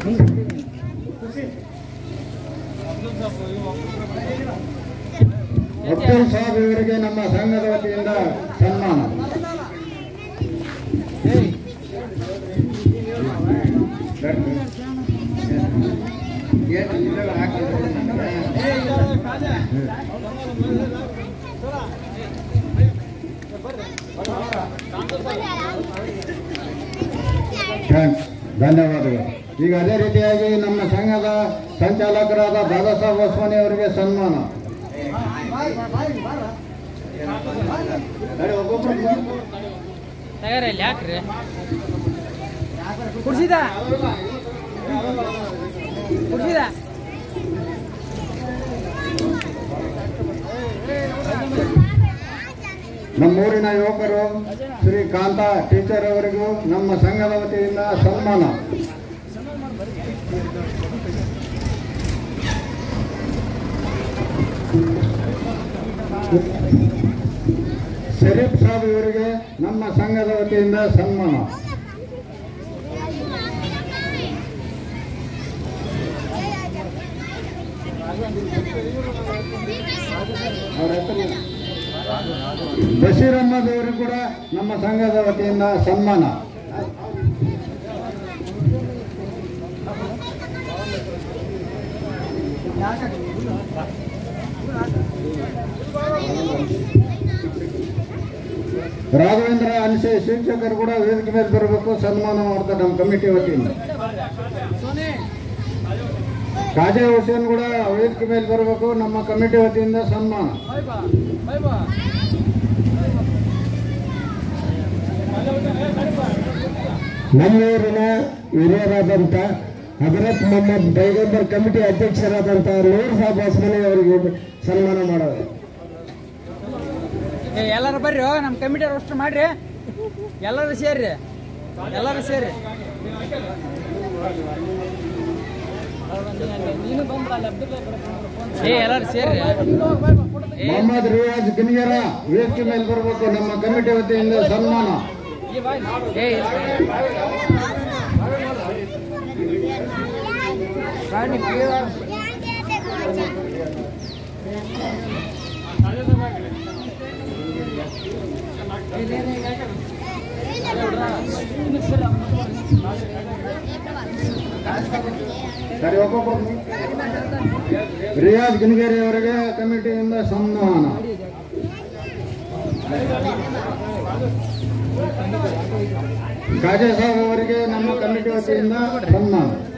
ಅಬ್ದುಲ್ ಸಾಬ್ ಇವರಿಗೆ ನಮ್ಮ ಸಂಘದ ವತಿಯಿಂದ ಸನ್ಮಾನ ಥ್ಯಾಂಕ್ಸ್ ಧನ್ಯವಾದಗಳು ಈಗ ಅದೇ ರೀತಿಯಾಗಿ ನಮ್ಮ ಸಂಘದ ಸಂಚಾಲಕರಾದ ದಾದಾ ಸಾಹೇಬ್ ಹೊಸ್ವಾನಿ ಅವರಿಗೆ ಸನ್ಮಾನ ತಗಾರ ಇಲ್ಲಿ ಯಾಕ್ರಿ ಕುಡ್ಸಿದ ಕುಡ್ಸಿದ ನಮ್ಮೂರಿನ ಯುವಕರು ಶ್ರೀ ಕಾಂತ ಟೀಚರ್ ಅವರಿಗೂ ನಮ್ಮ ಸಂಘದ ವತಿಯಿಂದ ಸನ್ಮಾನ ಶರೀಫ್ ಸಾಬ್ ಇವರಿಗೆ ನಮ್ಮ ಸಂಘದ ವತಿಯಿಂದ ಸನ್ಮಾನ ಅವ್ರ ಹೆಸರು ಬಶೀರ್ ಅಹಮದ್ ಅವರು ಕೂಡ ನಮ್ಮ ಸಂಘದ ವತಿಯಿಂದ ಸನ್ಮಾನ ರಾಘವೇಂದ್ರ ಅನ್ಸೆ ಶಿಕ್ಷಕರು ಕೂಡ ವೇದಿಕೆ ಮೇಲೆ ಬರಬೇಕು ಸನ್ಮಾನ ಮಾಡ್ತಾರೆ ನಮ್ಮ ಕಮಿಟಿ ವತಿಯಿಂದ ಖಾಜಾ ಹುಸೇನ್ ಕೂಡ ವೇದಿಕೆ ಮೇಲೆ ಬರಬೇಕು ನಮ್ಮ ಕಮಿಟಿ ವತಿಯಿಂದ ಸನ್ಮಾನ ನಮ್ಮೂರಿನ ಹಿರಿಯರಾದಂಥ ಹಜರತ್ ಮೊಹಮ್ಮದ್ ಪೈಗಂಬರ್ ಕಮಿಟಿ ಅಧ್ಯಕ್ಷರಾದಂಥ ನೂರ್ ಸಾಬ್ ಹೊಸಮನಿ ಅವರಿಗೆ ಸನ್ಮಾನ ಮಾಡೋದು ಏ ಎಲ್ಲಾರು ಬರ್ರಿ ಹೋ, ನಮ್ಮ ಕಮಿಟಿ ಅಷ್ಟು ಮಾಡ್ರಿ ಎಲ್ಲರೂ ಸೇರ್ರಿ ಎಲ್ಲರೂ ಸೇರಿ ಏ ಎಲ್ಲರೂ ಸೇರ್ರಿ ಏ ಮೊಹಮ್ಮದ್ ರಿಯಾಜ್ ಗಿನಿಯರ ವೇದಿಕೆ ಮೇಲೆ ಬರಬೇಕು ನಮ್ಮ ಕಮಿಟಿ ವತಿಯಿಂದ ಸನ್ಮಾನ ಏ ರಾಣಿ ಪ್ರಿಯ ಸರಿ ಒಬ್ಬೊಬ್ಬರು ರಿಯಾಜ್ ಗಿನಿಗೇರಿ ಅವರಿಗೆ ಕಮಿಟಿಯಿಂದ ಸನ್ಮಾನ ಖಾಜಾ ಸಾಹೇಬ್ ಅವರಿಗೆ ನಮ್ಮ ಕಮಿಟಿ ವತಿಯಿಂದ ಸನ್ಮಾನ